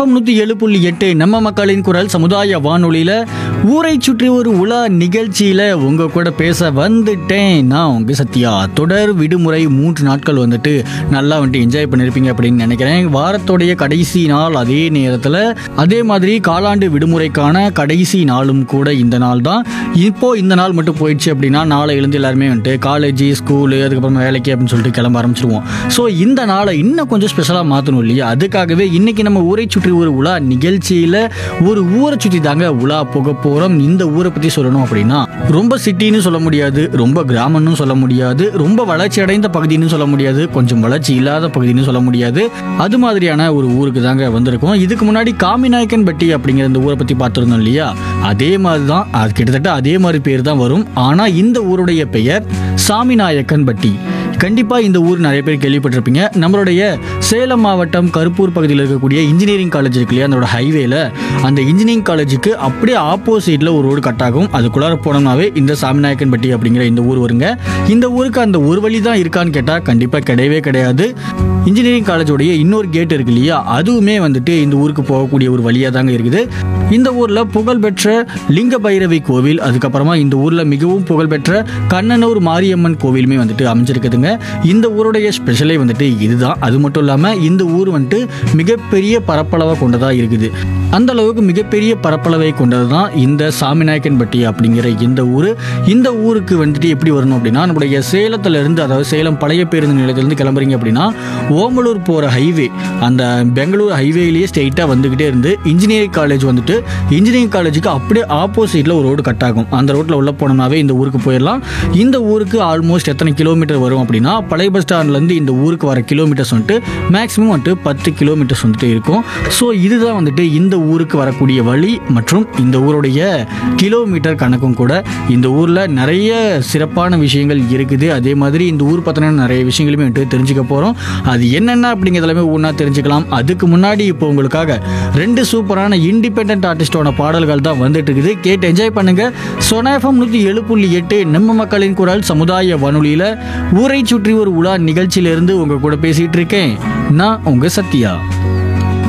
FM நூற்றி ஏழு புள்ளி எட்டு நம்ம மக்களின் குரல் சமுதாய வானொலியில் ஊரை சுற்றி ஒரு உலா நிகழ்ச்சியில் உங்கள் கூட பேச வந்துட்டேன் நான் உங்கள் சத்யா தொடர் விடுமுறை மூன்று நாட்கள் வந்துட்டு நல்லா வந்துட்டு என்ஜாய் பண்ணியிருப்பீங்க அப்படின்னு நினைக்கிறேன் வாரத்தோடைய கடைசி நாள் அதே நேரத்தில் அதே மாதிரி காலாண்டு விடுமுறைக்கான கடைசி நாளும் கூட இந்த நாள் தான் இப்போ இந்த நாள் மட்டும் போயிடுச்சு அப்படின்னா நாளை எழுந்து எல்லாருமே வந்துட்டு காலேஜ் ஸ்கூலு அதுக்கப்புறம் வேலைக்கு அப்படின்னு சொல்லிட்டு கிளம்ப ஆரம்பிச்சிருவோம் ஸோ இந்த நாளை இன்னும் கொஞ்சம் ஸ்பெஷலாக மாற்றணும் இல்லையா அதுக்காகவே இன்னைக்கு நம்ம ஊரை சுற்றி ஒரு உலா நிகழ்ச்சியில் ஒரு ஊரை சுற்றி தாங்க உலா போக போகிறோம் இந்த ஊரை பற்றி சொல்லணும் அப்படின்னா ரொம்ப சிட்டின்னு சொல்ல முடியாது ரொம்ப கிராமம்னு சொல்ல முடியாது ரொம்ப வளர்ச்சி அடைந்த பகுதின்னு சொல்ல முடியாது கொஞ்சம் வளர்ச்சி இல்லாத பகுதின்னு சொல்ல முடியாது அது மாதிரியான ஒரு ஊருக்கு தாங்க வந்திருக்கோம் இதுக்கு முன்னாடி காமிநாயக்கன்பட்டி அப்படிங்கிற இந்த ஊரை பற்றி பார்த்துருந்தோம் இல்லையா அதே மாதிரி தான் அது கிட்டத்தட்ட அதே மாதிரி பேர் தான் வரும் ஆனால் இந்த ஊருடைய பெயர் சாமிநாயக்கன்பட்டி கண்டிப்பாக இந்த ஊர் நிறைய பேர் கேள்விப்பட்டிருப்பீங்க நம்மளுடைய சேலம் மாவட்டம் கருப்பூர் பகுதியில் இருக்கக்கூடிய இன்ஜினியரிங் காலேஜ் இருக்கு இல்லையா அதோட ஹைவேல அந்த இன்ஜினியரிங் காலேஜுக்கு அப்படியே ஆப்போசிட்டில் ஒரு ரோடு கட் ஆகும் அதுக்குள்ளார போனோம்னாவே இந்த சாமிநாயக்கன்பட்டி அப்படிங்கிற இந்த ஊர் வருங்க இந்த ஊருக்கு அந்த ஒரு வழி தான் இருக்கான்னு கேட்டால் கண்டிப்பாக கிடையவே கிடையாது இன்ஜினியரிங் காலேஜோடைய இன்னொரு கேட் இருக்கு இல்லையா அதுவுமே வந்துட்டு இந்த ஊருக்கு போகக்கூடிய ஒரு வழியாக தாங்க இருக்குது இந்த ஊரில் புகழ்பெற்ற லிங்க பைரவி கோவில் அதுக்கப்புறமா இந்த ஊரில் மிகவும் புகழ்பெற்ற கண்ணனூர் மாரியம்மன் கோவிலுமே வந்துட்டு அமைஞ்சிருக்குதுங்க இந்த ஊருடைய ஸ்பெஷலே வந்துட்டு இதுதான் அது மட்டும் இல்லாமல் இந்த ஊர் வந்துட்டு மிகப்பெரிய பரப்பளவை கொண்டதாக இருக்குது அந்த அளவுக்கு மிகப்பெரிய பரப்பளவை கொண்டது தான் இந்த சாமிநாயக்கன்பட்டி அப்படிங்கிற இந்த ஊர் இந்த ஊருக்கு வந்துட்டு எப்படி வரணும் அப்படின்னா நம்முடைய சேலத்துல இருந்து அதாவது சேலம் பழைய பேருந்து நிலையத்திலிருந்து கிளம்புறீங்க அப்படின்னா ஓமலூர் போகிற ஹைவே அந்த பெங்களூர் ஹைவேலேயே ஸ்ட்ரெயிட்டாக வந்துக்கிட்டே இருந்து இன்ஜினியரிங் காலேஜ் வந்துட்டு இன்ஜினியரிங் காலேஜுக்கு அப்படியே ஆப்போசிட்டில் ஒரு ரோடு கட் ஆகும் அந்த ரோட்டில் உள்ள போனோம்னாவே இந்த ஊருக்கு போயிடலாம் இந்த ஊருக்கு ஆல்மோஸ்ட் எத்தனை கிலோமீட்டர் வரும் அப்படின்னா பழைய பஸ் ஸ்டாண்ட்லேருந்து இந்த ஊருக்கு வர கிலோமீட்டர்ஸ் வந்துட்டு மேக்ஸிமம் வந்துட்டு பத்து கிலோமீட்டர்ஸ் வந்துட்டு இருக்கும் ஸோ இதுதான் வந்துட்டு இந்த ஊருக்கு வரக்கூடிய வழி மற்றும் இந்த ஊருடைய கிலோமீட்டர் கணக்கும் கூட இந்த ஊரில் நிறைய சிறப்பான விஷயங்கள் இருக்குது அதே மாதிரி இந்த ஊர் பற்றின நிறைய விஷயங்களுமே வந்துட்டு தெரிஞ்சுக்க போகிறோம் அது என்னென்ன அப்படிங்கிறதுலாமே ஒன்றா தெரிஞ்சுக்கலாம் அதுக்கு முன்னாடி இப்போ உங்களுக்காக ரெண்டு சூப்பரான இண்டிபெண்ட் ஆர்டிஸ்டோட பாடல்கள் தான் வந்துட்டு இருக்குது கேட்டு என்ஜாய் பண்ணுங்க சொனாஃபம் நூற்றி ஏழு புள்ளி எட்டு நம்ம மக்களின் குரல் சமுதாய வானொலியில் ஊரை சுற்றி ஒரு உலா நிகழ்ச்சியிலிருந்து உங்க கூட பேசிட்டு இருக்கேன் நான் உங்க சத்யா